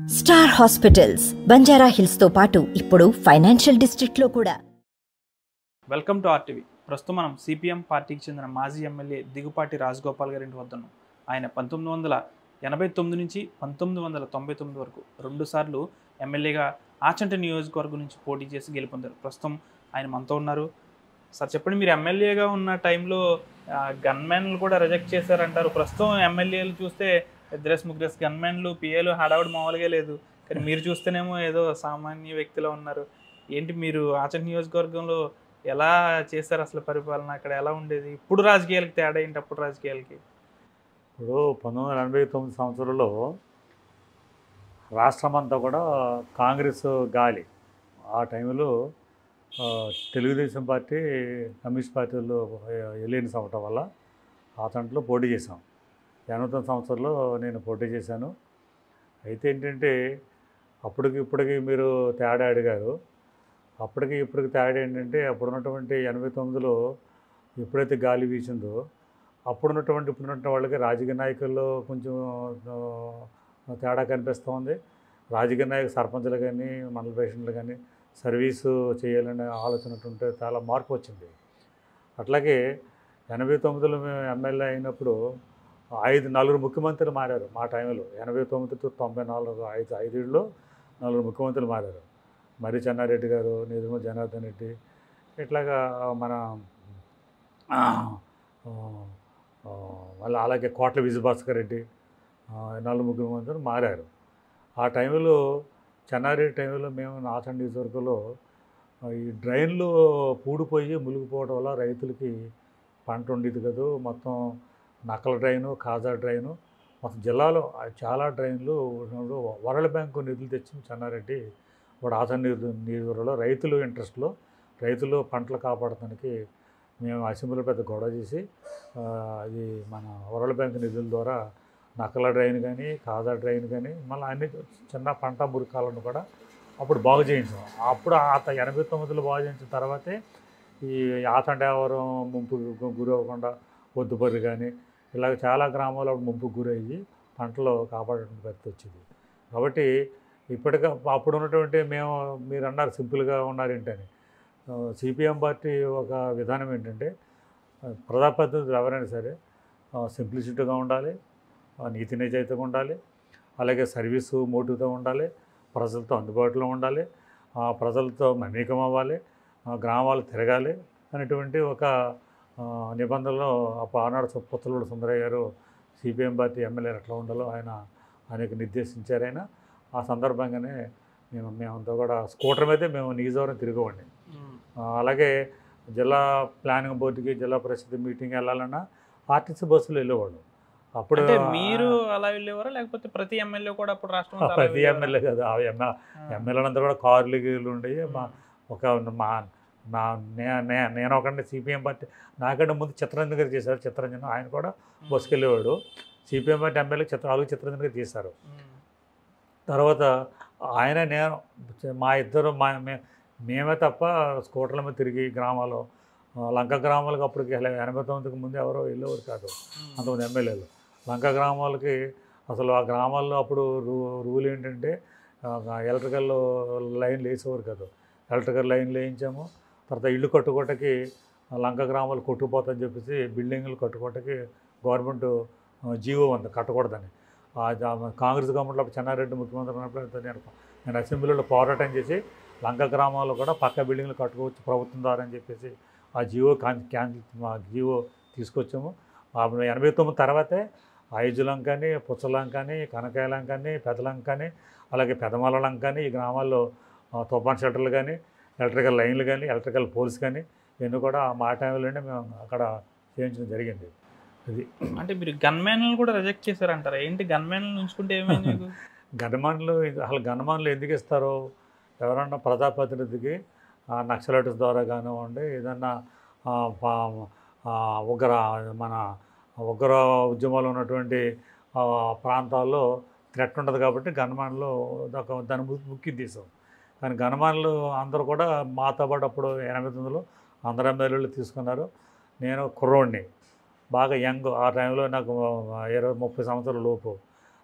Star hospitals Banjara hills తో పాటు ఇప్పుడు ఫైనాన్షియల్ డిస్ట్రిక్ట్ లో కూడా వెల్కమ్ టు ఆర్టీవీ ప్రస్తుతం మనం సిపిఎం పార్టీకి చెందిన మాజీ ఎమ్మెల్యే దిగుపాటి రాజగోపాల్ గారి ఇంటి వద్ద ఉన్నాం ఆయన పంతొమ్మిది వందల ఎనభై తొమ్మిది నుంచి పంతొమ్మిది వందల తొంభై తొమ్మిది వరకు రెండుసార్లు ఎమ్మెల్యేగా ఆచంట నియోజకవర్గం నుంచి పోటీ చేసి గెలుపొందారు ప్రస్తుతం ఆయన మనతో ఉన్నారు సార్ చెప్పండి మీరు ఎమ్మెల్యేగా ఉన్న టైంలో గన్మెన్లు కూడా రిజెక్ట్ చేశారంటారు ప్రస్తుతం ఎమ్మెల్యేలు చూస్తే ఇద్దరేస్ ముగ్గురేస్ గన్మెన్లు పిఏలు హడావుడి మామూలుగా లేదు కానీ మీరు చూస్తేనేమో ఏదో సామాన్య వ్యక్తిలో ఉన్నారు ఏంటి మీరు ఆచంట నియోజకవర్గంలో ఎలా చేశారు అసలు పరిపాలన అక్కడ ఎలా ఉండేది ఇప్పుడు రాజకీయాలకి తేడా ఏంటి అప్పుడు రాజకీయాలకి ఇప్పుడు పంతొమ్మిది వందల ఎనభై తొమ్మిది సంవత్సరంలో రాష్ట్రమంతా కూడా కాంగ్రెస్ గాలి ఆ టైంలో ఆ, తెలుగుదేశం పార్టీ కమ్యూనిస్ట్ పార్టీలు ఎలియన్స్ అవ్వటం వల్ల ఆ తంట్లో పోటీ చేశాం ఎనభై తొమ్మిది సంవత్సరంలో నేను పోటీ చేశాను అయితే ఏంటంటే అప్పటికి ఇప్పటికి మీరు తేడా అడిగారు అప్పటికి ఇప్పటికి తేడా ఏంటంటే అప్పుడు ఉన్నటువంటి ఎనభై తొమ్మిదిలో ఎప్పుడైతే గాలి వీసిందో అప్పుడున్నటువంటి ఇప్పుడున్నటువంటి వాళ్ళకి రాజకీయ నాయకుల్లో కొంచెం ఆ, తేడా కనిపిస్తూ ఉంది రాజకీయ నాయకులు సర్పంచులు కానీ మండల ప్రెసిడెంట్లు కానీ సర్వీసు చేయాలనే ఆలోచన ఉంటే చాలా మార్పు వచ్చింది అట్లాగే ఎనభై తొమ్మిదిలో మేము ఎమ్మెల్యే అయినప్పుడు ఐదు నలుగురు ముఖ్యమంత్రులు మారారు మా టైంలో ఎనభై తొమ్మిది టు తొంభై నాలుగు ఐదు ఐదేళ్ళలో నలుగురు ముఖ్యమంత్రులు మారారు మరి చెన్నారెడ్డి గారు నిజమ జనార్దన్ రెడ్డి ఇట్లాగా మన ఆ, ఆ, ఆ, మళ్ళీ అలాగే కోట్ల విజయభాస్కర్ రెడ్డి ఆ, నలుగురు ముగ్గురు మంది మారారు ఆ టైంలో చెన్నారెడ్డి టైంలో మేము నాచండి నియోజకవర్గంలో ఆ, ఈ డ్రైన్లు పూడిపోయి మునిగిపోవడం వల్ల రైతులకి పంట ఉండేది కదా మొత్తం నక్కల డ్రైను కాజా డ్రైను మొత్తం జిల్లాలో ఆ చాలా డ్రైన్లు ఉన్నప్పుడు వరల్డ్ బ్యాంకు నిధులు తెచ్చి చెన్నారెడ్డి ఇప్పుడు ఆచరణ నియోజకవర్గంలో రైతులు ఇంట్రెస్ట్లో రైతులు పంటలు కాపాడటానికి మేము అసెంబ్లీలో పెద్ద గొడవ చేసి ఆ, అది మన వరల్డ్ బ్యాంక్ నిధుల ద్వారా నకల డ్రైన్ కానీ కాజా డ్రైన్ కానీ మళ్ళీ అన్ని చిన్న పంట మురికాలను కూడా అప్పుడు బాగు చేయించాం అప్పుడు ఆత ఎనభై తొమ్మిదిలో బాగు చేయించిన తర్వాతే ఈ ఆతండేవరం ముంపు గురి అవ్వకుండా పొద్దుపర్రి కానీ ఇలాగ చాలా గ్రామాలు అప్పుడు ముంపుకు గురయ్యి పంటలు కాపాడడానికి పరిస్థితి వచ్చింది కాబట్టి ఇప్పటికే అప్పుడు ఉన్నటువంటి మేము మీరు అన్నారు సింపుల్గా ఉన్నారేంటని సిపిఎం పార్టీ ఒక విధానం ఏంటంటే ఆ, ప్రజాప్రతినిధులు ఎవరైనా సరే సింప్లిసిటీగా ఉండాలి ఆ, నీతి నిజాయితీగా ఉండాలి అలాగే సర్వీసు మోటివ్తో ఉండాలి ప్రజలతో అందుబాటులో ఉండాలి ఆ, ప్రజలతో మమేకం అవ్వాలి ఆ, గ్రామాలు తిరగాలి అనేటువంటి ఒక ఆ, నిబంధనలో అప్పుడు ఆనాడు సు- పుత్తలూరు సుందరయ్య గారు సిపిఎం పార్టీ ఎమ్మెల్యే ఎట్లా ఉండాలో ఆయన ఆయనకు నిర్దేశించారు ఆయన ఆ సందర్భంగానే మేము మేమంతా కూడా స్కూటర్ మీదే మేము నిజవరం తిరిగేవాడిని ఆ, అలాగే జిల్లా ప్లానింగ్ బోర్డుకి జిల్లా పరిషత్ మీటింగ్ వెళ్ళాలన్నా ఆర్టీసీ బస్సులు వెళ్ళేవాళ్ళు అప్పుడు అంటే మీరు అలా వెళ్ళేవారా లేకపోతే ప్రతి ఎమ్మెల్యే కూడా అప్పుడు రాష్ట్రం అంతా అలా ప్రతి వెళ్ళేవారా? ఎమ్మెల్యే కదా ఆ ఎమ్మె ఆ. ఎమ్మెల్యేలందరూ కూడా కార్లు గీర్లు ఉండేవి మా ఉమ్. ఒక మా నా నే- నే- నేను ఒకటి సిపిఎం పార్టీ నాకంటే ముందు చిత్తరంజన్ గారు చేశారు చిత్తరంజన్ ఆయన కూడా ఉమ్. బస్సుకి వెళ్ళేవాడు సిపిఎం పార్టీ ఎమ్మెల్యే చిత్ర అలుగు చిత్తరంజన్ గారు చేశారు ఉమ్. తర్వాత ఆయన నేను మా ఇద్దరు మా మే- మేమే తప్ప స్కూటర్ల మీద తిరిగి గ్రామాల్లో ఆ, లంక గ్రామాలకు అప్పటికి ఎల- ఎనభై తొమ్మిదికి ముందు ఎవరో వెళ్ళేవారు కాదు ఉమ్. అంతమంది ఎమ్మెల్యేలు లంక గ్రామాలకి అసలు ఆ గ్రామాల్లో అప్పుడు రూ రూల్ ఏంటంటే ఆ, ఎలక్ట్రికల్ లైన్లు వేసేవారు కాదు ఎలక్ట్రికల్ లైన్లు వేయించాము తర్వాత ఇల్లు కట్టుకోవటానికి ఆ లంక గ్రామాలు కొట్టుకుపోతాయని చెప్పేసి బిల్డింగ్లు కట్టుకోవటానికి గవర్నమెంట్ ఆ, జీవో ఉంది కట్టకూడదని ఆ జా- కాంగ్రెస్ గవర్నమెంట్లో అప్పుడు చెన్నారెడ్డి ముఖ్యమంత్రి ఉన్నప్పుడు అయితే నేను నేను అసెంబ్లీలో పోరాటం చేసి లంక గ్రామాల్లో కూడా పక్క బిల్డింగ్లు కట్టుకోవచ్చు ప్రభుత్వం ద్వారా అని చెప్పేసి ఆ జీవో కాన్ క్యాన్సిల్ మా జీవో తీసుకొచ్చాము ఆ ఎనభై తొమ్మిది తర్వాతే ఐజులంకని పుచ్చలంకని కనకాయలంకని పెదలంకని అలాగే పెదమలంకని ఈ గ్రామాల్లో ఆ, తుఫాన్ షట్టర్లు కానీ ఎలక్ట్రికల్ లైన్లు కానీ ఎలక్ట్రికల్ పోల్స్ కానీ ఇవన్నీ కూడా మా టైంలోనే మేము అక్కడ చేయించడం జరిగింది అది అంటే మీరు గన్మెన్లు కూడా రిజెక్ట్ చేశారంటారా ఏంటి గన్మెన్లు ఉంచుకుంటే ఏమైంది మీకు గన్మాన్లు అసలు గన్మాన్లు ఎందుకు ఇస్తారు ఎవరన్నా ప్రజాప్రతినిధికి ఆ, నక్సలైట్స్ ద్వారా కానివ్వండి ఏదన్నా ఆ, పా- ఆ, ఉగ్ర మన ఉగ్ర ఉద్యమాలు ఉన్నటువంటి ఆ, ప్రాంతాల్లో థ్రెట్ ఉండదు కాబట్టి గన్మాన్లు ఒక దాని ము- ముఖ్య తీసాం కానీ గన్మాన్లు అందరూ కూడా మాతో పాటు అప్పుడు ఎనభై తొమ్మిదిలో అందరు ఎమ్మెల్యేలు తీసుకున్నారు నేను కుర్రోడిని బాగా యంగ్ ఆ టైంలో నాకు ఇరవై ముప్పై సంవత్సరాల లోపు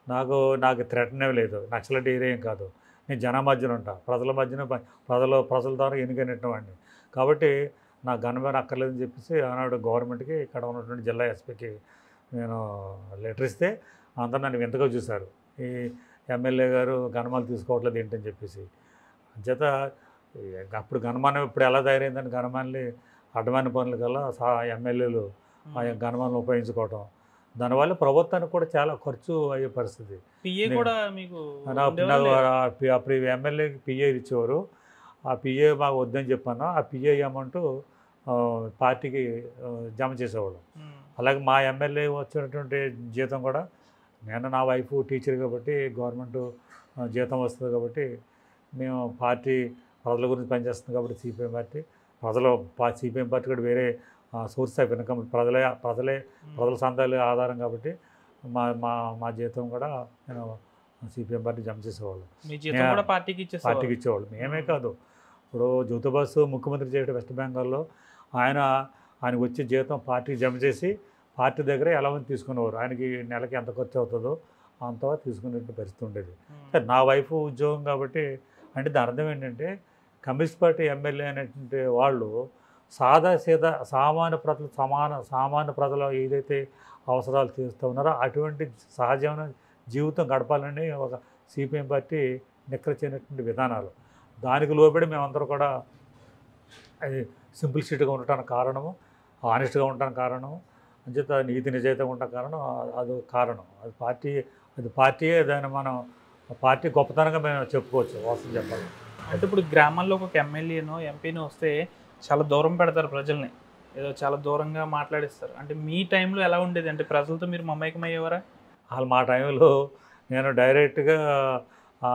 నాకు నాకు థ్రెటనే లేదు నక్సలైట్ ఏరియా ఏం కాదు నేను జన మధ్యన ఉంటా ప్రజల మధ్యన ప- ప్రజలు ప్రజల ద్వారా ఎన్నికైనట్టు వాడిని కాబట్టి నాకు గన్మ్యాన్ అక్కర్లేదని చెప్పేసి ఆనాడు గవర్నమెంట్కి ఇక్కడ ఉన్నటువంటి జిల్లా ఎస్పీకి నేను లెటర్ ఇస్తే అందరూ నన్ను వింతగా చూశారు ఈ ఎమ్మెల్యే గారు గన్మాలు తీసుకోవట్లేదు ఏంటని చెప్పేసి అంచేత ఈ అప్పుడు గన్మానం ఇప్పుడు ఎలా తయారైందని గన్మాన్ని అడ్డమైన పనుల కల్లా సా ఎమ్మెల్యేలు ఆ గన్మాలను ఉపయోగించుకోవటం దానివల్ల ప్రభుత్వానికి కూడా చాలా ఖర్చు అయ్యే పరిస్థితి పిఏ నేను- కూడా మీకు నా- ఉండేవాళ్ళే? నాకు ఆ పి- అప్పుడు ఎమ్మెల్యేకి పిఏ ఇచ్చేవారు ఆ పిఏ మాకు వద్దని చెప్పాను ఆ పిఏ అమౌంట్ పార్టీకి ఆ, జమ చేసేవాళ్ళు ఉమ్. అలాగే మా ఎమ్మెల్యే వచ్చినటువంటి జీతం కూడా నేను నా వైఫ్ టీచర్ కాబట్టి గవర్నమెంట్ ఆ, జీతం వస్తుంది కాబట్టి మేము పార్టీ ప్రజల గురించి పనిచేస్తుంది కాబట్టి సిపిఎం పార్టీ ప్రజలు సిపిఎం పార్టీ కూడా వేరే సోర్స్ ఆఫ్ ఇన్కమ్ ప్రజలే ప్రజలే ఉమ్. ప్రజల సంతాలు ఆధారం కాబట్టి మా మా మా జీతం కూడా నేను సిపిఎం పార్టీ జమ చేసేవాళ్ళు మీ జీతం యా. కూడా పార్టీకి ఇచ్చేస్తారు పార్టీకి ఇచ్చేవాళ్ళు మేమే కాదు ఇప్పుడు జ్యోతిబాసు ముఖ్యమంత్రి చేయడం వెస్ట్ బెంగాల్లో ఆయన ఆయనకు వచ్చే జీతం పార్టీకి జమ చేసి పార్టీ దగ్గర ఎలా ఉంది తీసుకునేవారు ఆయనకి నెలకి ఎంత ఖర్చు అవుతుందో అంత తీసుకునే పరిస్థితి ఉండేది సరే నా వైఫ్ ఉద్యోగం కాబట్టి అంటే దాని అర్థం ఏంటంటే కమ్యూనిస్ట్ పార్టీ ఎమ్మెల్యే అనేటువంటి వాళ్ళు సాదా సీదా సామాన్య ప్రజలు సమాన సామాన్య ప్రజలు ఏదైతే అవసరాలు తీరుస్తూ ఉన్నారో అటువంటి సహజమైన జీవితం గడపాలని ఒక సిపిఎం పార్టీ నిక్కరచినటువంటి విధానాలు దానికి లోబడి మేమందరూ కూడా అది సింప్లిసిటీగా ఉండటానికి కారణము ఆనెస్ట్గా ఉండటానికి కారణము అంచేత నీతి నిజాయితీగా ఉండటానికి కారణం అది కారణం అది పార్టీ అది పార్టీయే దాన్ని మనం పార్టీ గొప్పతనంగా మేము చెప్పుకోవచ్చు వాస్తవం చెప్పాలి అంటే ఇప్పుడు గ్రామాల్లో ఒక ఎమ్మెల్యేనో ఎంపీనో వస్తే చాలా దూరం పెడతారు ప్రజల్ని ఏదో చాలా దూరంగా మాట్లాడిస్తారు అంటే మీ టైంలో ఎలా ఉండేది అంటే ప్రజలతో మీరు మమేకం అయ్యేవారా వాళ్ళు మా టైంలో నేను డైరెక్ట్గా ఆ,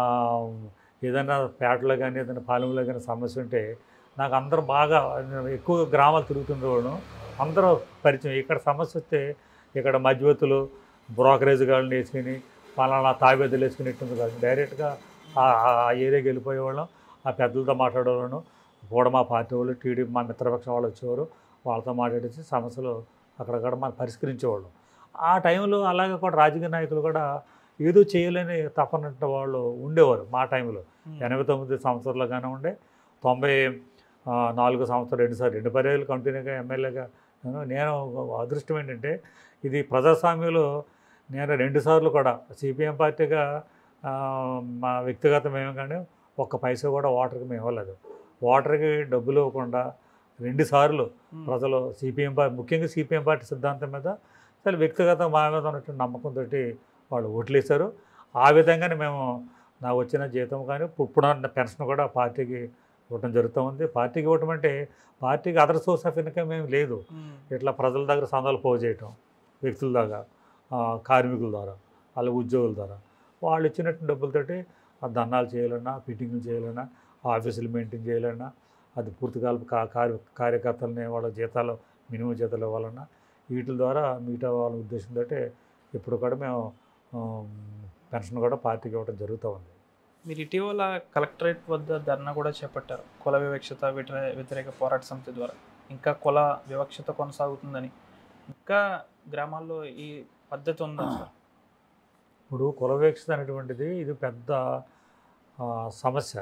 ఏదైనా పేటలో కానీ ఏదైనా పాలెంలో కానీ సమస్య ఉంటే నాకు అందరూ బాగా నేను ఎక్కువ గ్రామాలు తిరుగుతుండేవాడు అందరూ పరిచయం ఇక్కడ సమస్య వస్తే ఇక్కడ మధ్యవర్తులు బ్రోకరేజ్ గాళ్ళని వేసుకుని పలానా తాబేదులు వేసుకునేట్టుంది కాదు డైరెక్ట్గా ఆ ఆ ఏరియాకి వెళ్ళిపోయేవాళ్ళం ఆ పెద్దలతో మాట్లాడేవాళ్ళం కూడా మా పార్టీ వాళ్ళు టీడీపీ మా మిత్రపక్షం వాళ్ళు వచ్చేవారు వాళ్ళతో మాట్లాడేసి సమస్యలు అక్కడక్కడ మనం పరిష్కరించేవాళ్ళం ఆ టైంలో అలాగే కూడా రాజకీయ నాయకులు కూడా ఏదో చేయలేని తపనంట వాళ్ళు ఉండేవారు మా టైంలో ఎనభై తొమ్మిది సంవత్సరాలు కానీ ఉండే తొంభై ఆ, నాలుగు సంవత్సరాలు రెండుసార్లు రెండు పర్యాలు కంటిన్యూగా ఎమ్మెల్యేగా నేను నేను అదృష్టం ఏంటంటే ఇది ప్రజాస్వామ్యంలో నేను రెండుసార్లు కూడా సిపిఎం పార్టీగా ఆ, మా వ్యక్తిగతమేమో కానీ ఒక్క పైసా కూడా ఓటర్కి మేము ఇవ్వలేదు ఓటర్కి డబ్బులు ఇవ్వకుండా రెండుసార్లు ప్రజలు సిపిఎం పార్టీ ముఖ్యంగా సిపిఎం పార్టీ సిద్ధాంతం మీద చాలా వ్యక్తిగత మా మీద ఉన్నటువంటి నమ్మకంతో వాళ్ళు ఓట్లేశారు ఆ విధంగానే మేము నాకు వచ్చిన జీతం కానీ ఇప్పుడున్న పెన్షన్ కూడా పార్టీకి ఇవ్వటం జరుగుతూ ఉంది పార్టీకి ఇవ్వటం అంటే పార్టీకి అదర్ సోర్స్ ఆఫ్ ఇన్కమ్ ఏం లేదు ఇట్లా ప్రజల దగ్గర సందాలు పోగు చేయటం వ్యక్తుల దగ్గర ఆ, కార్మికుల ద్వారా వాళ్ళ ఉద్యోగుల ద్వారా వాళ్ళు ఇచ్చినట్టు డబ్బులతోటి ఆ దండాలు చేయాలన్నా ఫిట్టింగ్లు చేయాలన్నా ఆఫీసులు మెయింటైన్ చేయాలన్నా అది పూర్తికాల కా కార్య కార్యకర్తలని వాళ్ళ జీతాలు మినిమం జీతాలు ఇవ్వాలన్నా వీటి ద్వారా మిగతా వాళ్ళ ఉద్దేశంతో ఇప్పుడు కూడా మేము ఆ, పెన్షన్ కూడా పార్టీకి ఇవ్వడం జరుగుతూ ఉంది మీరు ఇటీవల కలెక్టరేట్ వద్ద ధర్నా కూడా చేపట్టారు కుల వివక్షత వ్యతిరే- వ్యతిరేక పోరాట సమితి ద్వారా ఇంకా కుల వివక్షత కొనసాగుతుందని ఇంకా గ్రామాల్లో ఈ పద్ధతి ఉందా సార్ ఇప్పుడు కుల వివక్షత అనేటువంటిది ఇది పెద్ద ఆ, సమస్య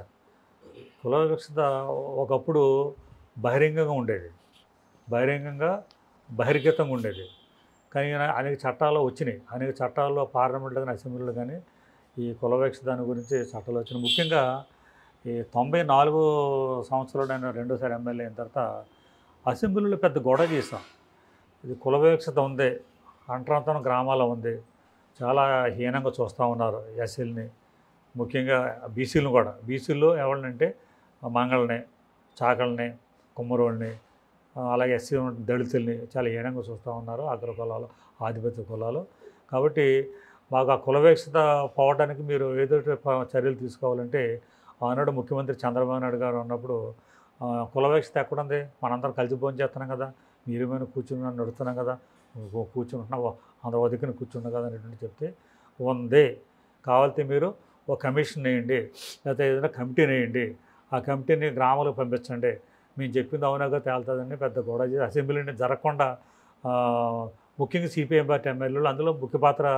కుల వివక్షత ఒకప్పుడు బహిరంగంగా ఉండేది బహిరంగంగా బహిర్గతంగా ఉండేది కానీ అనేక చట్టాలు వచ్చినాయి అనేక చట్టాల్లో పార్లమెంట్లో కానీ అసెంబ్లీలో కానీ ఈ కుల వివక్ష దాని గురించి చట్టాలు వచ్చినాయి ముఖ్యంగా ఈ తొంభై నాలుగు సంవత్సరంలో నేను రెండోసారి ఎమ్మెల్యే అయిన తర్వాత అసెంబ్లీలో పెద్ద గొడవ చేశాం ఇది కుల వివక్షత ఉంది అంటరాంతరం గ్రామాల్లో ఉంది చాలా హీనంగా చూస్తూ ఉన్నారు ఎస్సీలని ముఖ్యంగా బీసీలను కూడా బీసీల్లో ఎవరినంటే మంగళని చాకల్ని కుమ్మరోళ్ళని ఆ, అలాగే ఎస్సీ ఉన్న దళితుల్ని చాలా హీనంగా చూస్తూ ఉన్నారు అగ్ర కులాలు ఆధిపత్య కులాలు కాబట్టి మాకు ఆ కులవేక్షత పోవడానికి మీరు ఏదో ఒకటి ప- చర్యలు తీసుకోవాలంటే ఆనాడు ముఖ్యమంత్రి చంద్రబాబు నాయుడు గారు ఉన్నప్పుడు ఆ, కులవేక్షత ఎక్కడుంది మనందరం కలిసి భోజనం చేస్తున్నాం కదా మీరేమైనా కూర్చుని నడుస్తున్నాం కదా కూ- కూర్చుంటున్నావు అందరూ వదికని కూర్చున్నాం కదా అనేటువంటి చెప్తే ఉంది కావాలితే మీరు ఒక కమిషన్ వేయండి లేకపోతే ఏదైనా కమిటీ వేయండి ఆ కమిటీని గ్రామాలకు పంపించండి మేము చెప్పింది అవునాగా తేలుతుందని పెద్ద గొడవ చేసి అసెంబ్లీని జరగకుండా ఆ, ముఖ్యంగా సిపిఎం పార్టీ ఎమ్మెల్యేలు అందులో ముఖ్య పాత్ర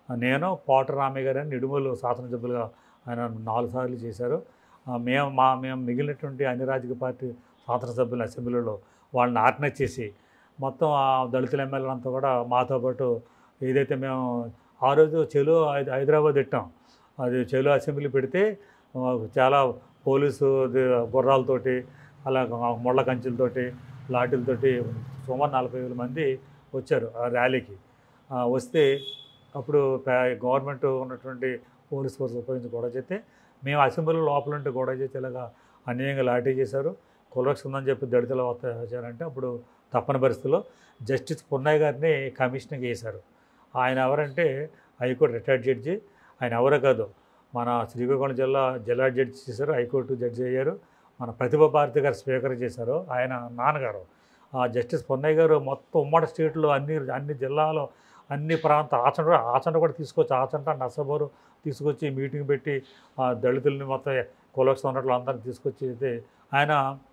నేను పోట రామయ్య గారు అని నిడుమలు శాసనసభ్యులుగా ఆయన నాలుగు సార్లు చేశారు ఆ, మేము మా మేము మిగిలినటువంటి అన్ని రాజకీయ పార్టీ శాసనసభ్యులు అసెంబ్లీలో వాళ్ళని ఆర్గనైజ్ చేసి మొత్తం ఆ దళితుల ఎమ్మెల్యేలంతా కూడా మాతో పాటు ఏదైతే మేము ఆ రోజు చెలో హై- హైదరాబాద్ పెట్టాం అది చెలో అసెంబ్లీ పెడితే ఆ, చాలా పోలీసు ది- గుర్రాలతోటి అలా ముళ్ళ కంచెలతోటి లాఠీలతోటి సుమారు నలభై వేల మంది వచ్చారు ఆ ర్యాలీకి ఆ, వస్తే అప్పుడు పే- గవర్నమెంట్ ఉన్నటువంటి పోలీస్ ఫోర్స్ ఉపయోగించి గొడవ చేస్తే మేము అసెంబ్లీ లోపల ఉంటే గొడవ చేస్తే ఇలాగా అన్యాయంగా లాఠీ చేశారు కులరక్ష ఉందని చెప్పి దళితులు వచ్చారంటే అప్పుడు తప్పని పరిస్థితుల్లో జస్టిస్ పున్నయ్య గారిని కమిషనర్గా వేశారు ఆయన ఎవరంటే హైకోర్టు రిటైర్డ్ జడ్జి ఆయన ఎవరో కాదు మన శ్రీకాకుళం జిల్లా జిల్లా జడ్జి చేశారు హైకోర్టు జడ్జి అయ్యారు మన ప్రతిభ భారతి గారు స్పీకర్ చేశారు ఆయన నాన్నగారు ఆ జస్టిస్ పొన్నయ్య గారు మొత్తం ఉమ్మడి స్టేట్లో అన్ని అన్ని జిల్లాలో అన్ని ప్రాంత ఆచంట ఆచంట కూడా తీసుకొచ్చి ఆచంట నసబోరు తీసుకొచ్చి మీటింగ్ పెట్టి ఆ దళితుల్ని మొత్తం కులక్ష ఉన్నట్లు అందరిని తీసుకొచ్చి అయితే ఆయన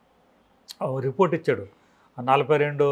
ఓ రిపోర్ట్ ఇచ్చాడు ఆ నలభై రెండు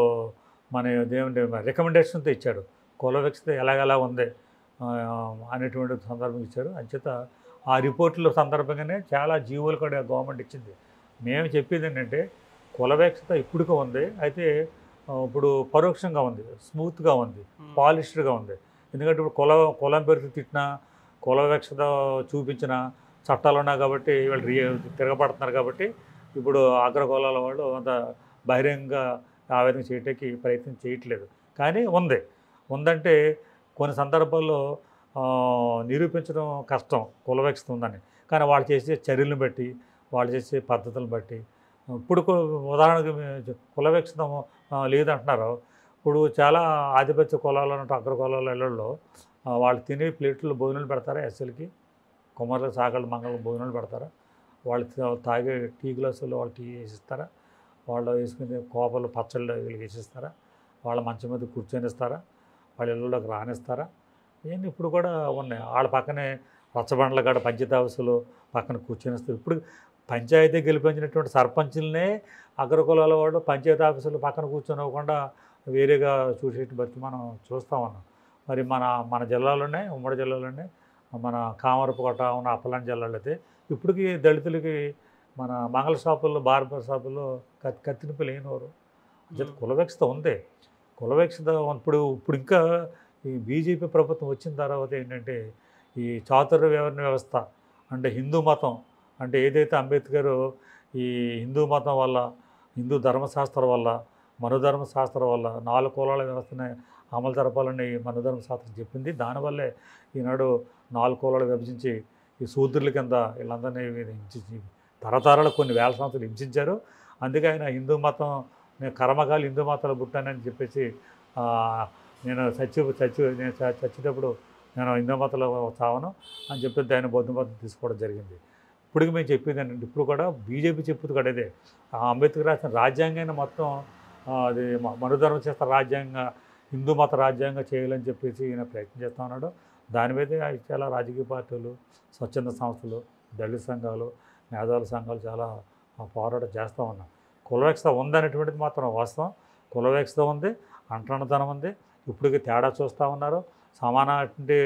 మన దేవుని రికమెండేషన్తో ఇచ్చాడు కులవిక్షత ఎలాగెలా ఉంది ఆ, అనేటువంటి సందర్భం ఇచ్చారు అంచేత ఆ రిపోర్టుల సందర్భంగానే చాలా జీవోలు కూడా గవర్నమెంట్ ఇచ్చింది మేము చెప్పేది ఏంటంటే కులవిక్షత ఇప్పుడుగా ఉంది అయితే ఆ, ఇప్పుడు పరోక్షంగా ఉంది స్మూత్గా ఉంది పాలిష్డ్గా ఉంది ఎందుకంటే ఇప్పుడు కుల కులం పేరుతో తిట్టినా కులవిక్షత చూపించిన చట్టాలు ఉన్నాయి కాబట్టి వీళ్ళు రి- తిరగబడుతున్నారు కాబట్టి ఇప్పుడు అగ్ర కులాల వాళ్ళు అంత బహిరంగ ఆ విధంగా చేయటానికి ప్రయత్నం చేయట్లేదు కానీ ఉంది ఉందంటే కొన్ని సందర్భాల్లో ఆ, నిరూపించడం కష్టం కులవిక్షత ఉందని కానీ వాళ్ళు చేసే చర్యలను బట్టి వాళ్ళు చేసే పద్ధతులను బట్టి ఇప్పుడు కు- ఉదాహరణకు మీ- కులవిక్షతం ఆ, లేదంటున్నారు ఇప్పుడు చాలా ఆధిపత్య కులాలు ఉన్నట్టు అగ్ర కులాల ఇళ్ళల్లో ఆ, వాళ్ళు తినే ప్లేట్లు భోజనాలు పెడతారా ఎస్ఎల్కి కుమారులు సాగళ్ళు మంగళ భోజనాలు పెడతారా వాళ్ళు తా- తాగే టీ గ్లాసులు వాళ్ళు టీ వేసిస్తారా వాళ్ళు వేసుకునే కోపలు పచ్చళ్ళు వీళ్ళకి వేసిస్తారా వాళ్ళ మంచం మీద కూర్చొనిస్తారా వాళ్ళ ఇళ్ళలోకి రానిస్తారా ఇవన్నీ ఇప్పుడు కూడా ఉన్నాయి వాళ్ళ పక్కనే రచ్చబండ్ల కాడ పంచాయతీ హౌసులు పక్కన కూర్చొనిస్తారు ఇప్పుడు పంచాయతీ గెలిపించినటువంటి సర్పంచులనే అగ్ర కులాల వాళ్ళు పంచాయతీ ఆఫీసులు పక్కన కూర్చొనివ్వకుండా వేరేగా చూసేటి బట్టి మనం చూస్తూ ఉన్నాం మరి మన మన జిల్లాలోనే ఉమ్మడి జిల్లాలోనే మన కామరపుకోట ఉన్న అప్పలాంటి జిల్లాలో అయితే ఇప్పటికీ దళితులకి మన మంగళ షాపుల్లో బార్బర్ షాపుల్లో కత్తి కత్తినిపి లేనివారు అంచేత కులవిక్షత ఉంది కులవిక్షత ఇప్పుడు ఇప్పుడు ఇంకా ఈ బీజేపీ ప్రభుత్వం వచ్చిన తర్వాత ఏంటంటే ఈ చాతుర్య వివరణ వ్యవస్థ అంటే హిందూ మతం అంటే ఏదైతే అంబేద్కర్ ఈ హిందూ మతం వల్ల హిందూ ధర్మశాస్త్రం వల్ల మనుధర్మ శాస్త్రం వల్ల నాలుగు కులాల వ్యవస్థని అమలు జరపాలని మనుధర్మ శాస్త్రం చెప్పింది దానివల్లే ఈనాడు నాలుగు కులాలు విభజించి ఈ శూద్రుల కింద వీళ్ళందరినీ హింసించి తరతరాలు కొన్ని వేల సంవత్సరాలు హింసించారు అందుకే ఆయన హిందూ మతం నేను కర్మకాలు హిందూ మతాలు పుట్టానని చెప్పేసి ఆ, నేను చచ్చి చచ్చి నేను చ- చచ్చేటప్పుడు నేను హిందూ మతంలో చావను అని చెప్పేసి ఆయన బౌద్ధ మతం తీసుకోవడం జరిగింది ఇప్పటికి మేము చెప్పేది ఏంటంటే ఇప్పుడు కూడా బీజేపీ చెప్పుది కూడా ఇదే ఆ అంబేద్కర్ రాసిన రాజ్యాంగాన్ని మొత్తం ఆ, అది మ- మనుధర్మ చేస్త రాజ్యాంగ హిందూ మత రాజ్యాంగం చేయాలని చెప్పేసి ఈయన ప్రయత్నం చేస్తూ ఉన్నాడు దాని మీదే చాలా రాజకీయ పార్టీలు స్వచ్ఛంద సంస్థలు దళిత సంఘాలు మేధావుల సంఘాలు చాలా ఆ, పోరాటం చేస్తూ ఉన్నాం కులవేక్షత ఉందనేటువంటిది మాత్రం వాస్తవం కులవేక్షత ఉంది అంటనతనం ఉంది ఇప్పటికి తేడా చూస్తూ ఉన్నారు సమానటువంటి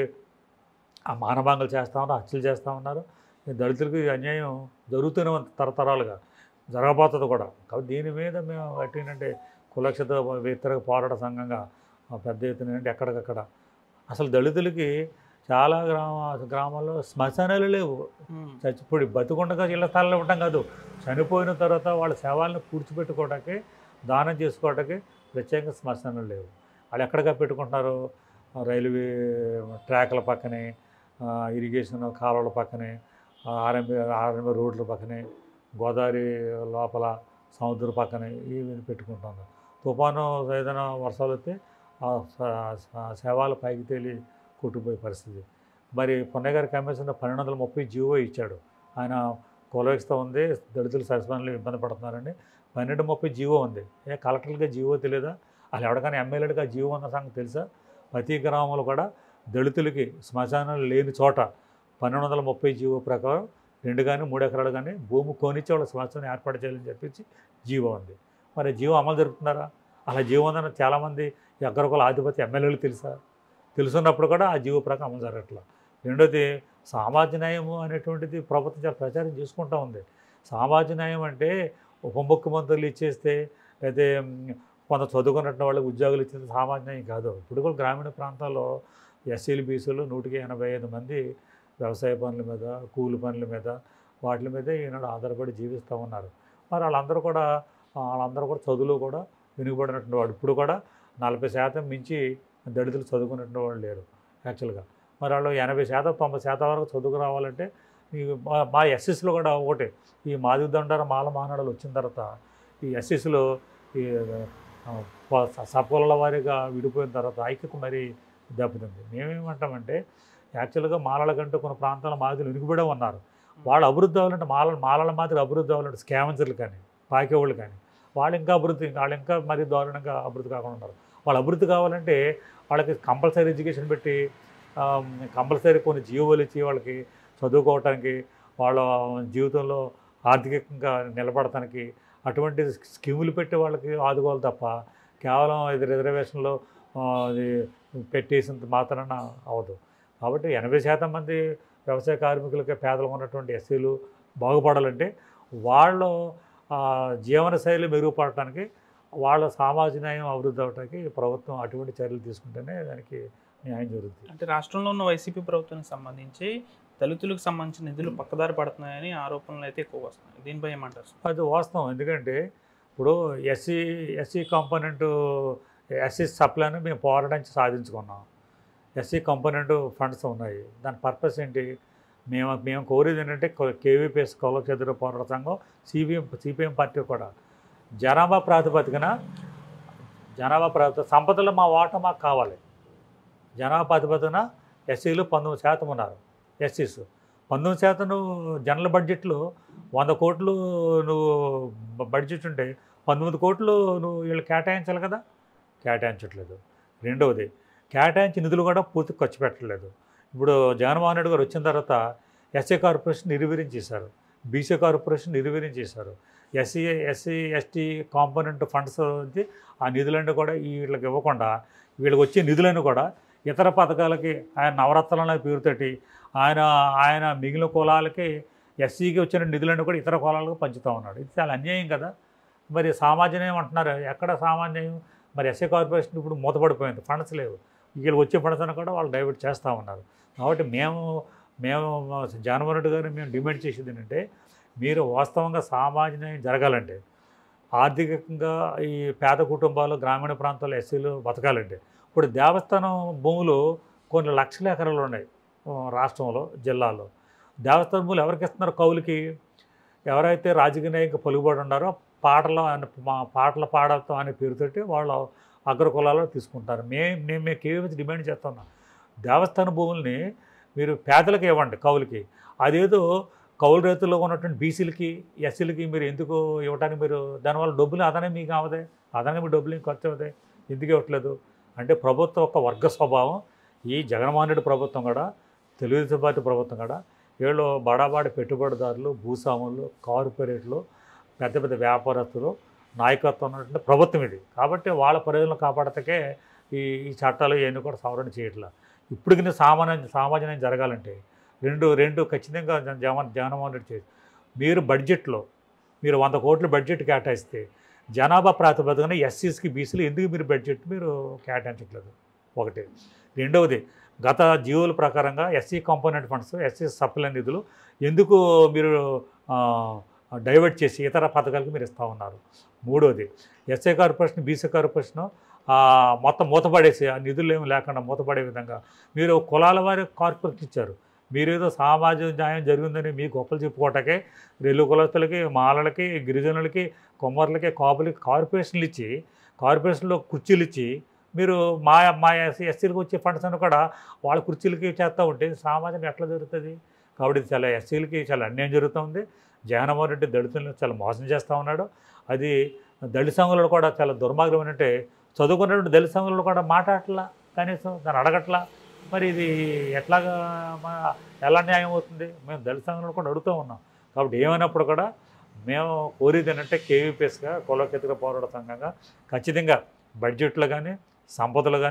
ఆ మానభంగాలు చేస్తూ ఉన్నారు హత్యలు చేస్తూ ఉన్నారు ఈ దళితులకు ఈ అన్యాయం జరుగుతూనే ఉంది తరతరాలుగా జరగబోతుంది కూడా కాబట్టి దీని మీద మేము ఏంటంటే కులక్షత వ్యతిరేక పోరాట సంఘంగా ఆ, పెద్ద ఎత్తున ఏంటంటే ఎక్కడికక్కడ అసలు దళితులకి చాలా గ్రామ గ్రామాల్లో శ్మశానాలు లేవు చచ్చిపోయి బతుకుండగా ఇళ్ళ స్థలాలు ఇవ్వటం కాదు చనిపోయిన తర్వాత వాళ్ళ శవాలను పూడ్చిపెట్టుకోవడానికి దానం చేసుకోవడానికి ప్రత్యేకంగా శ్మశానాలు లేవు వాళ్ళు ఎక్కడిగా పెట్టుకుంటున్నారు ఆ, రైల్వే ట్రాక్ల పక్కనే ఆ, ఇరిగేషన్ కాలువల పక్కనే ఆర్ఎంబి ఆర్ఎంబి రోడ్ల పక్కనే గోదావరి లోపల సముద్రం పక్కనే ఇవి పెట్టుకుంటున్నారు తుఫాను ఏదైనా వర్షాలు వస్తే ఆ స- స- శవాలు పైకి తేలి కొట్టుకుపోయే పరిస్థితి మరి పొన్నయ్య గారి కమిషన్ పన్నెండు వందల ముప్పై జీవో ఇచ్చాడు ఆయన కులవిస్తా ఉంది దళితులు సరస్వనులు ఇబ్బంది పడుతున్నారని పన్నెండు ముప్పై జీవో ఉంది ఏ కలెక్టర్గా జీవో తెలియదా వాళ్ళు ఎవరికైనా ఎమ్మెల్యేలుగా జీవో ఉన్న సంగతి తెలుసా ప్రతి గ్రామంలో కూడా దళితులకి శ్మశానాలు లేని చోట పన్నెండు వందల ముప్పై జీవో ప్రకారం రెండు కానీ మూడు ఎకరాలు కానీ భూమి కొనిచ్చి వాళ్ళ శ్మశానం ఏర్పాటు చేయాలని చెప్పేసి జీవో ఉంది మరి జీవో అమలు జరుపుతున్నారా అలా జీవో ఉందని చాలామంది ఈ అగ్రకుల ఆధిపత్య ఎమ్మెల్యేలు తెలుసా తెలుసున్నప్పుడు కూడా ఆ జీవో ప్రకారం అమలు జరగట్లేదు రెండోది సామాజిక న్యాయము అనేటువంటిది ప్రభుత్వం చాలా ప్రచారం చేసుకుంటూ ఉంది సామాజిక న్యాయం అంటే ఉప ముఖ్యమంత్రులు ఇచ్చేస్తే అయితే మ్, కొంత చదువుకున్నట్టు వాళ్ళకి ఉద్యోగాలు ఇచ్చేది సామాజిక న్యాయం కాదు ఇప్పుడు కూడా గ్రామీణ ప్రాంతాల్లో ఎస్సీలు బీసీలు నూటికి ఎనభై ఐదు మంది వ్యవసాయ పనుల మీద కూలి పనుల మీద వాటి మీద ఈనాడు ఆధారపడి జీవిస్తూ ఉన్నారు మరి వాళ్ళందరూ కూడా వాళ్ళందరూ కూడా చదువులు కూడా వెనుకబడినటువంటి వాడు ఇప్పుడు కూడా నలభై శాతం మించి దళితులు చదువుకున్నటువంటి వాళ్ళు లేరు యాక్చువల్గా మరి వాళ్ళు ఎనభై శాతం తొంభై శాతం వరకు చదువుకు రావాలంటే ఈ మా- మా ఎస్ఎస్లో కూడా ఒకటే ఈ మాదిగ దండార మాల మానాడులు వచ్చిన తర్వాత ఈ ఎస్ఎస్లో ఈ ఆ, ప- సపోల వారీగా విడిపోయిన తర్వాత ఐక్యత మరి దెబ్బతింది మేమేమంటామంటే యాక్చువల్గా మాలల కంటే కొన్ని ప్రాంతాల మాదిలు వెనుకబడే ఉన్నారు వాళ్ళు అభివృద్ధి అవ్వాలంటే మాల మాలల మాదిరి అభివృద్ధి అవ్వాలంటే స్కావెంజర్లు కానీ పాకేవాళ్ళు కానీ వాళ్ళు ఇంకా అభివృద్ధి వాళ్ళు ఇంకా మరీ దారుణంగా అభివృద్ధి కాకుండా ఉన్నారు వాళ్ళు అభివృద్ధి కావాలంటే వాళ్ళకి కంపల్సరీ ఎడ్యుకేషన్ పెట్టి కంపల్సరీ కొన్ని జీవోలు ఇచ్చి వాళ్ళకి చదువుకోవటానికి వాళ్ళ జీవితంలో ఆర్థికంగా నిలబడటానికి అటువంటి స్కీములు పెట్టి వాళ్ళకి ఆదుకోవాలి తప్ప కేవలం ఇది రిజర్వేషన్లో ఆ, అది పెట్టేసినంత మాత్రాన అవ్వదు కాబట్టి ఎనభై శాతం మంది వ్యవసాయ కార్మికులకి పేదలు ఉన్నటువంటి ఎస్సీలు బాగుపడాలంటే వాళ్ళు ఆ, జీవన శైలి మెరుగుపడటానికి వాళ్ళ సామాజిక న్యాయం అభివృద్ధి అవడానికి ప్రభుత్వం అటువంటి చర్యలు తీసుకుంటేనే దానికి న్యాయం జరుగుతుంది అంటే రాష్ట్రంలో ఉన్న వైసీపీ ప్రభుత్వానికి సంబంధించి దళితులకు సంబంధించిన నిధులు పక్కదారి పడుతున్నాయని ఆరోపణలు అయితే ఎక్కువ వస్తున్నాయి దీనిపై ఏమంటారు సార్? అది వాస్తవం ఎందుకంటే ఇప్పుడు ఎస్సీ ఎస్సీ కాంపోనెంట్ ఎస్సీ సప్లైని మేము పోరాడించి సాధించుకున్నాం ఎస్సీ కాంపోనెంట్ ఫండ్స్ ఉన్నాయి దాని పర్పస్ ఏంటి మేము మేము కోరేది ఏంటంటే కేవీపీఎస్ కౌలక్షేత్ర పోరాట సంఘం సిపిఎం సిపిఎం పార్టీ కూడా జనాభా ప్రాతిపదికన జనాభా ప్రాతిపదిక సంపదలో మా వాటా మాకు కావాలి జనాభా ప్రాతిపదికన ఎస్సీలు పంతొమ్మిది శాతం ఉన్నారు ఎస్సీస్ పంతొమ్మిది శాతం నువ్వు జనరల్ బడ్జెట్లో వంద కోట్లు నువ్వు బ- బడ్జెట్ ఉంటే పంతొమ్మిది కోట్లు నువ్వు వీళ్ళు కేటాయించాలి కదా కేటాయించట్లేదు రెండవది కేటాయించిన నిధులు కూడా పూర్తి ఖర్చు పెట్టలేదు ఇప్పుడు జగన్మోహన్ రెడ్డి గారు వచ్చిన తర్వాత ఎస్ఏ కార్పొరేషన్ నిర్వీర్యం బీసీ కార్పొరేషన్ నిర్వీర్యం చేశారు SC SC ST component funds నుంచి ఆ నిధులన్నీ కూడా ఈ వీళ్ళకి ఇవ్వకుండా వీళ్ళకి వచ్చే నిధులను కూడా ఇతర పథకాలకి ఆయన నవరత్నాల పేరుతోటి ఆయన ఆయన మిగిలిన కులాలకి ఎస్సీకి వచ్చిన నిధులను కూడా ఇతర కులాలకు పంచుతూ ఉన్నాడు ఇది చాలా అన్యాయం కదా మరి సామాన్యం అంటున్నారు ఎక్కడ సామాన్యం మరి ఎస్ఏ కార్పొరేషన్ ఇప్పుడు మూతపడిపోయింది ఫండ్స్ లేవు వీళ్ళకి వచ్చే ఫండ్స్ అని కూడా వాళ్ళు డైవర్ట్ చేస్తూ ఉన్నారు కాబట్టి మేము మేము జగన్మోహన్ రెడ్డి గారిని మేము డిమాండ్ చేసేది ఏంటంటే మీరు వాస్తవంగా సామాజిక న్యాయం జరగాలంటే ఆర్థికంగా ఈ పేద కుటుంబాలు గ్రామీణ ప్రాంతాల్లో ఎస్సీలు బతకాలంటే ఇప్పుడు దేవస్థానం భూములు కొన్ని లక్షల ఎకరాలు ఉన్నాయి ఆ, రాష్ట్రంలో జిల్లాలో దేవస్థానం భూములు ఎవరికి ఇస్తున్నారు కౌలుకి ఎవరైతే రాజకీయ నాయకు పలుకుబడి ఉన్నారో పాటలు అనే మా పాటల పాడతాం అనే పేరుతోటి వాళ్ళు అగ్ర కులాల్లో తీసుకుంటారు మేము మేము మేము కేవీ డిమాండ్ చేస్తున్నాం దేవస్థాన భూముల్ని మీరు పేదలకు ఇవ్వండి కౌలుకి అదేదో కౌలు రైతుల్లో ఉన్నటువంటి బీసీలకి ఎస్సీలకి మీరు ఎందుకు ఇవ్వడానికి మీరు దానివల్ల డబ్బులు అదనే మీకు అవదే అదనంగా మీ డబ్బులు ఖర్చు అవుతాయి ఎందుకు ఇవ్వట్లేదు అంటే ప్రభుత్వం ఒక వర్గ స్వభావం ఈ జగన్మోహన్ రెడ్డి ప్రభుత్వం కూడా తెలుగుదేశం పార్టీ ప్రభుత్వం కూడా వీళ్ళు బడాబాడి పెట్టుబడిదారులు భూస్వాములు కార్పొరేట్లు పెద్ద పెద్ద వ్యాపారస్తులు నాయకత్వం ఉన్నటువంటి ప్రభుత్వం ఇది కాబట్టి వాళ్ళ ప్రయోజనం కాపాడతకే ఈ ఈ చట్టాలు ఇవన్నీ కూడా సవరణ చేయట్లా ఇప్పటికి సామాన్య సామాన్యం జరగాలంటే రెండు రెండు ఖచ్చితంగా జ- జగన్ జగన్మోహన్ రెడ్డి చేసి మీరు బడ్జెట్లో మీరు వంద కోట్ల బడ్జెట్ కేటాయిస్తే జనాభా ప్రాతిపదికన ఎస్సీస్కి బీసీలు ఎందుకు మీరు బడ్జెట్ మీరు కేటాయించట్లేదు ఒకటి రెండవది గత జీవోల ప్రకారంగా SC component funds SC supply నిధులు ఎందుకు మీరు ఆ, డైవర్ట్ చేసి ఇతర పథకాలకు మీరు ఇస్తూ ఉన్నారు మూడవది ఎస్ఐ కార్పొరేషన్ బీసీ కార్పొరేషన్ ఆ, మొత్తం మూతపడేసి ఆ నిధులు ఏమి లేకుండా మూతపడే విధంగా మీరు కులాల వారి కార్పొరేషన్ ఇచ్చారు మీరేదో సామాజిక న్యాయం జరిగిందని మీ గొప్పలు చెప్పుకోవటాకే రెల్లు కులస్తులకి మాలలకి గిరిజనులకి కొమ్మర్లకి కాపులకి కార్పొరేషన్లు ఇచ్చి కార్పొరేషన్లో కుర్చీలు ఇచ్చి మీరు మా మా ఎస్సీ ఎస్సీలకు వచ్చే ఫండ్స్ అని కూడా వాళ్ళ కుర్చీలకి చేస్తూ ఉంటే సామాజిక ఎట్లా జరుగుతుంది కాబట్టి ఇది చాలా ఎస్సీలకి చాలా అన్యాయం జరుగుతుంది జగన్మోహన్ రెడ్డి దళితులను చాలా మోసం చేస్తూ ఉన్నాడు అది దళిత సంఘులు కూడా చాలా దుర్మార్గం ఏంటంటే చదువుకున్నటువంటి దళిత సంఘులు కూడా మాట్లాడట్లా కనీసం దాన్ని అడగట్లా మరి ఇది ఎట్లాగా మా ఎలా న్యాయం అవుతుంది మేము దళిత సంఘంలో కూడా అడుగుతూ ఉన్నాం కాబట్టి ఏమైనప్పుడు కూడా మేము కోరేది ఏంటంటే కేవీపీఎస్గా కులకేతుక పోరాట సంఘంగా ఖచ్చితంగా బడ్జెట్లో కానీ సంపదలు కానీ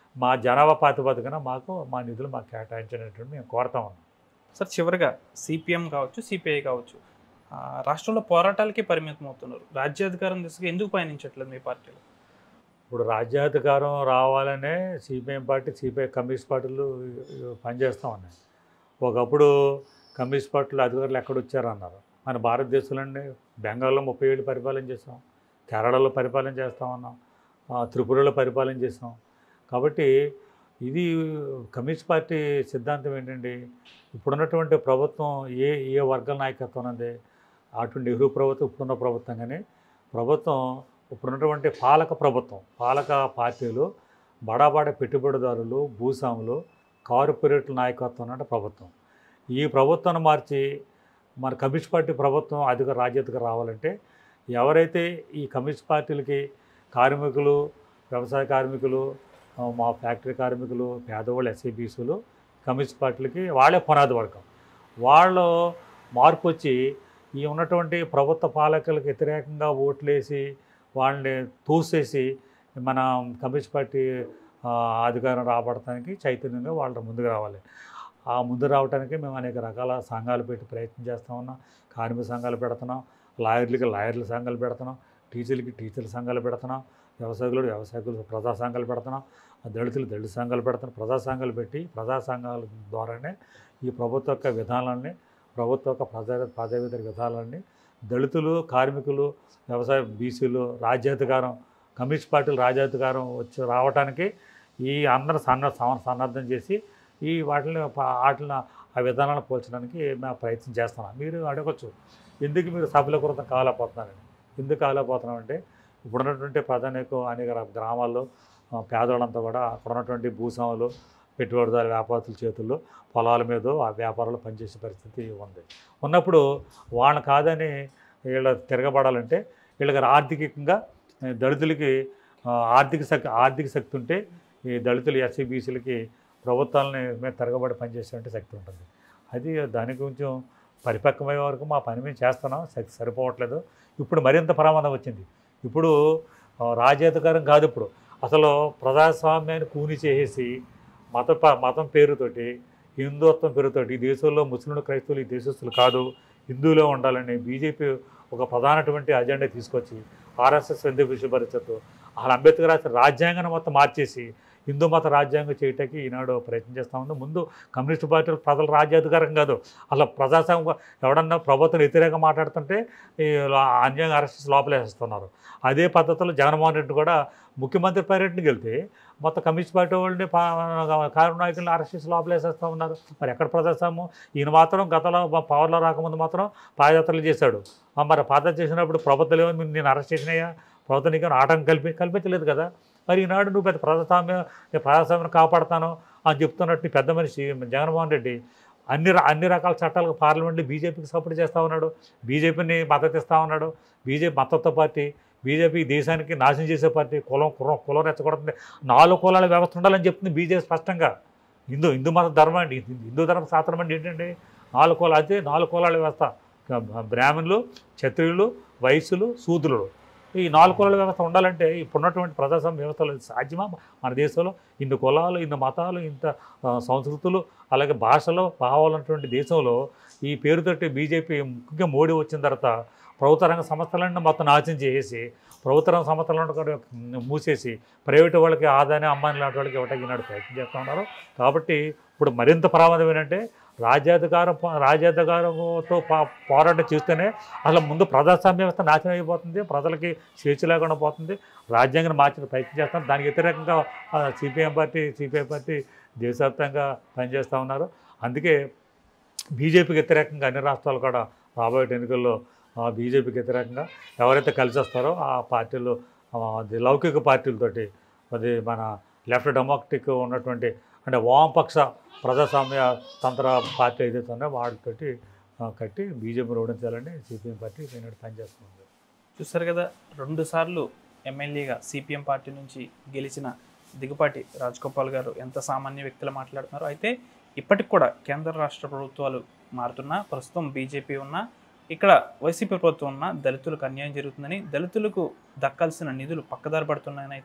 మా జనాభా ప్రాతిపదికన మాకు మా నిధులు మాకు కేటాయించినటువంటి మేము కోరుతా ఉన్నాం సార్ చివరిగా సిపిఎం కావచ్చు సిపిఐ కావచ్చు ఆ, రాష్ట్రంలో పోరాటాలకే పరిమితం అవుతున్నారు రాజ్యాధికారం దిశగా ఎందుకు పయనించట్లేదు మీ పార్టీలో ఇప్పుడు రాజ్యాధికారం రావాలనే సిపిఎం పార్టీ సిపిఐ కమ్యూనిస్ట్ పార్టీలు పనిచేస్తూ ఉన్నాయి ఒకప్పుడు కమ్యూనిస్ట్ పార్టీలు అధికారులు ఎక్కడ వచ్చారన్నారు మన భారతదేశంలోనే బెంగాల్లో ముప్పై ఏళ్ళు పరిపాలన చేసాం కేరళలో పరిపాలన చేస్తా ఉన్నాం ఆ, త్రిపురలో పరిపాలన చేసాం కాబట్టి ఇది కమ్యూనిస్ట్ పార్టీ సిద్ధాంతం ఏంటండి ఇప్పుడున్నటువంటి ప్రభుత్వం ఏ ఏ వర్గాల నాయకత్వం ఉన్నది అటు నెహ్రూ ప్రభుత్వం ఇప్పుడున్న ప్రభుత్వం కానీ ప్రభుత్వం ఇప్పుడున్నటువంటి పాలక ప్రభుత్వం పాలక పార్టీలు బడాబడ పెట్టుబడిదారులు భూస్వాములు కార్పొరేట్ల నాయకత్వం ఉన్న ప్రభుత్వం ఈ ప్రభుత్వాన్ని మార్చి మన కమ్యూనిస్ట్ పార్టీ ప్రభుత్వం అధిక రాజ్యతకు రావాలంటే ఎవరైతే ఈ కమ్యూనిస్ట్ పార్టీలకి కార్మికులు వ్యవసాయ కార్మికులు ఆ, మా ఫ్యాక్టరీ కార్మికులు పేదవాళ్ళు ఎస్ఐబీసులు కమ్యూనిస్ట్ పార్టీలకి వాళ్ళే పునాది వర్గం వాళ్ళు మార్పు వచ్చి ఈ ఉన్నటువంటి ప్రభుత్వ పాలకులకు వ్యతిరేకంగా ఓట్లేసి వాళ్ళని తోసేసి మన కమ్యూనిస్ట్ పార్టీ ఆ, అధికారం రాబడటానికి చైతన్యంగా వాళ్ళు ముందుకు రావాలి ఆ ముందు రావడానికి మేము అనేక రకాల సంఘాలు పెట్టి ప్రయత్నం చేస్తూ ఉన్నాం కార్మిక సంఘాలు పెడుతున్నాం లాయర్లకి లాయర్ల సంఘాలు పెడుతున్నాం టీచర్లకి టీచర్ల సంఘాలు పెడుతున్నాం వ్యవసాయకులు వ్యవసాయకులు ప్రజా సంఘాలు పెడుతున్నాం దళితులు దళిత సంఘాలు పెడుతున్నాం ప్రజా సంఘాలు పెట్టి ప్రజా సంఘాల ద్వారానే ఈ ప్రభుత్వ యొక్క విధానాలని ప్రభుత్వ యొక్క ప్రజా ప్రజావిధ విధానాలని దళితులు కార్మికులు వ్యవసాయ బీసీలు రాజ్యాధికారం కమ్యూనిస్ట్ పార్టీలు రాజ్యాధికారం వచ్చి రావడానికి ఈ అందరూ సన్న సమ- సన్నద్ధం చేసి ఈ వాటిని ప- వాటిని ఆ విధానాలను పోల్చడానికి మేము ప్రయత్నం చేస్తున్నాం మీరు అడగచ్చు ఎందుకు మీరు సఫలీకృతం కాలేకపోతున్నారని ఎందుకు కాలేకపోతున్నామంటే ఇప్పుడున్నటువంటి ప్రధానికు అనేక ర- గ్రామాల్లో ఆ, పేదవాళ్ళంతా కూడా అక్కడ ఉన్నటువంటి భూస్వాములు పెట్టుబడిదారు వ్యాపారస్తుల చేతుల్లో పొలాల మీద ఆ వ్యాపారాలు పనిచేసే పరిస్థితి ఉంది ఉన్నప్పుడు వాళ్ళని కాదని వీళ్ళ తిరగబడాలంటే వీళ్ళకి ఆర్థికంగా ఆ, దళితులకి ఆ, ఆర్థిక శక్తి ఆర్థిక శక్తి ఉంటే ఈ దళితులు ఎస్సీ బీసీలకి ప్రభుత్వాలని మీద తిరగబడి పనిచేసే శక్తి ఉంటుంది అది దాని కొంచెం పరిపక్వమయ్యే వరకు మా పని మేము చేస్తున్నాం శక్తి సరిపోవట్లేదు ఇప్పుడు మరింత ప్రమాదం వచ్చింది ఇప్పుడు ఆ, రాజ్యాధికారం కాదు ఇప్పుడు అసలు ప్రజాస్వామ్యాన్ని కూని చేసేసి మత ప- మతం పేరుతోటి హిందుత్వం పేరుతోటి ఈ దేశంలో ముస్లింలు క్రైస్తవులు ఈ దేశస్తులు కాదు హిందువులే ఉండాలని బీజేపీ ఒక ప్రధానటువంటి అజెండా తీసుకొచ్చి ఆర్ఎస్ఎస్ ఎందుకు విషయపరిచతో అసలు అంబేద్కర్ రాసిన రాజ్యాంగాన్ని మొత్తం మార్చేసి హిందూ మత రాజ్యాంగం చేయటానికి ఈనాడు ప్రయత్నం చేస్తూ ఉంది ముందు కమ్యూనిస్ట్ పార్టీలు ప్రజల రాజ్యాధికారం కాదు అసలు ప్రజాస్వామ్యం ఎవడన్నా ప్రభుత్వం వ్యతిరేకంగా మాట్లాడుతుంటే ఈ అన్యాయంగా అరెస్ట్ చేసి లోపలేసేస్తున్నారు అదే పద్ధతిలో జగన్మోహన్ రెడ్డి కూడా ముఖ్యమంత్రి పర్యటనకి వెళ్తే మొత్తం కమ్యూనిస్ట్ పార్టీ వాళ్ళని కారు నాయకులను అరెస్ట్ చేసి లోపలేసేస్తూ ఉన్నారు మరి ఎక్కడ ప్రజాస్వామ్యం ఈయన మాత్రం గతంలో పవర్లో రాకముందు మాత్రం పాదయాత్రలు చేశాడు ఆ మరి పాదయాత్ర చేసినప్పుడు ప్రభుత్వాలు ఏమో నేను అరెస్ట్ చేసినాయా ప్రభుత్వం నీకు ఆటంకం కల్పి కల్పించలేదు కదా మరి ఈనాడు నువ్వు పెద్ద ప్రజాస్వామ్యం నేను ప్రజాస్వామ్యం కాపాడుతాను అని చెప్తున్నట్టు నీ పెద్ద మనిషి జగన్మోహన్ రెడ్డి అన్ని ర- అన్ని రకాల చట్టాలకు పార్లమెంట్లో బీజేపీకి సపోర్ట్ చేస్తూ ఉన్నాడు బీజేపీని మద్దతు ఇస్తూ ఉన్నాడు బీజేపీ మద్దతు పార్టీ బీజేపీ ఈ దేశానికి నాశనం చేసే పార్టీ కులం కులం కులం రెచ్చగొడుతుంది నాలుగు కులాల వ్యవస్థ ఉండాలని చెప్తుంది బీజేపీ స్పష్టంగా హిందూ హిందూ మత ధర్మం అండి హిందూ ధర్మ శాస్త్రం అంటే ఏంటండి నాలుగు కులాలు అదే నాలుగు కులాల వ్యవస్థ బ్రాహ్మణులు క్షత్రియులు వైశ్యులు శూద్రులు ఈ నాలుగు కులాల వ్యవస్థ ఉండాలంటే ఇప్పుడున్నటువంటి ప్రజాస్వామ్య వ్యవస్థలో ఇది సాధ్యమా మన దేశంలో ఇన్ని కులాలు ఇన్ని మతాలు ఇంత ఆ, సంస్కృతులు అలాగే భాషలు భావాలు ఉన్నటువంటి దేశంలో ఈ పేరుతోటి బీజేపీ ముఖ్యంగా మోడీ వచ్చిన తర్వాత ప్రభుత్వ రంగ సంస్థలన్నీ మొత్తం నాశనం చేసేసి ప్రభుత్వ రంగ సంస్థలను కూడా మూసేసి ప్రైవేటు వాళ్ళకి ఆదాయం అమ్మాయి లాంటి వాళ్ళకి ఇవ్వడానికి ఈనాడు ప్రయత్నం చేస్తూ ఉన్నారు కాబట్టి ఇప్పుడు మరింత ప్రమాదం ఏంటంటే రాజ్యాధికారం రాజ్యాధికారంతో పా- పోరాటం చేస్తేనే అసలు ముందు ప్రజాస్వామ్య వ్యవస్థ నాశనం అయిపోతుంది ప్రజలకి స్వేచ్ఛ లేకుండా పోతుంది రాజ్యాంగం మార్చిన ప్రయత్నం చేస్తాం దానికి వ్యతిరేకంగా సిపిఎం పార్టీ సిపిఐ పార్టీ దేశవ్యాప్తంగా పనిచేస్తూ ఉన్నారు అందుకే బీజేపీకి వ్యతిరేకంగా అన్ని రాష్ట్రాలు కూడా రాబోయే ఎన్నికల్లో ఆ, బీజేపీకి వ్యతిరేకంగా ఎవరైతే కలిసి వస్తారో ఆ పార్టీలు ఆ, అది లౌకిక పార్టీలతోటి అది మన లెఫ్ట్ డెమోక్రటిక్ ఉన్నటువంటి అంటే వామపక్ష ప్రజాస్వామ్య తంత్ర పార్టీ ఏదైతే ఉన్నాయో వాటితోటి ఆ, కట్టి బీజేపీని ఓడించాలని సిపిఎం పార్టీ నేను పనిచేస్తుంది చూస్తారు కదా రెండు సార్లు ఎమ్మెల్యేగా సిపిఎం పార్టీ నుంచి గెలిచిన దిగుపాటి రాజగోపాల్ గారు ఎంత సామాన్య వ్యక్తులు మాట్లాడుతున్నారు అయితే ఇప్పటికి కూడా కేంద్ర రాష్ట్ర ప్రభుత్వాలు మారుతున్నా ప్రస్తుతం బీజేపీ ఉన్నా ఇక్కడ వైసీపీ ప్రభుత్వం ఉన్న దళితులకు అన్యాయం జరుగుతుందని దళితులకు దక్కాల్సిన నిధులు పక్కదారి పడుతున్నాయని అయితే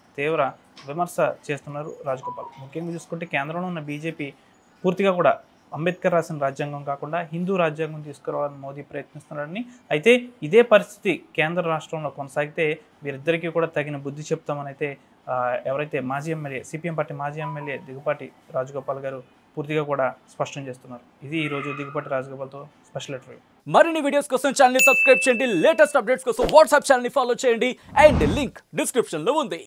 తీవ్ర విమర్శ చేస్తున్నారు రాజగోపాల్ ముఖ్యంగా చూసుకుంటే కేంద్రంలో ఉన్న బీజేపీ పూర్తిగా కూడా అంబేద్కర్ రాసిన రాజ్యాంగం కాకుండా హిందూ రాజ్యాంగం తీసుకురావాలని మోదీ ప్రయత్నిస్తున్నారని అయితే ఇదే పరిస్థితి కేంద్ర రాష్ట్రంలో కొనసాగితే వీరిద్దరికీ కూడా తగిన బుద్ధి చెప్తామని అయితే ఆ, ఎవరైతే మాజీ ఎమ్మెల్యే సిపిఎం పార్టీ మాజీ ఎమ్మెల్యే దిగుపాటి రాజగోపాల్ గారు పూర్తిగా కూడా స్పష్టం చేస్తున్నారు ఇది ఈ రోజు దిగుపాటి రాజగోపాల్తో స్పెషల్ ఇంటర్వ్యూ మరిన్ని వీడియోస్ కోసం ఛానల్ సబ్స్క్రైబ్ చేయండి లేటెస్ట్ అప్డేట్స్ కోసం వాట్సాప్ ఛానల్ ఫాలో చేయండి అండ్ లింక్ డిస్క్రిప్షన్ లో ఉంది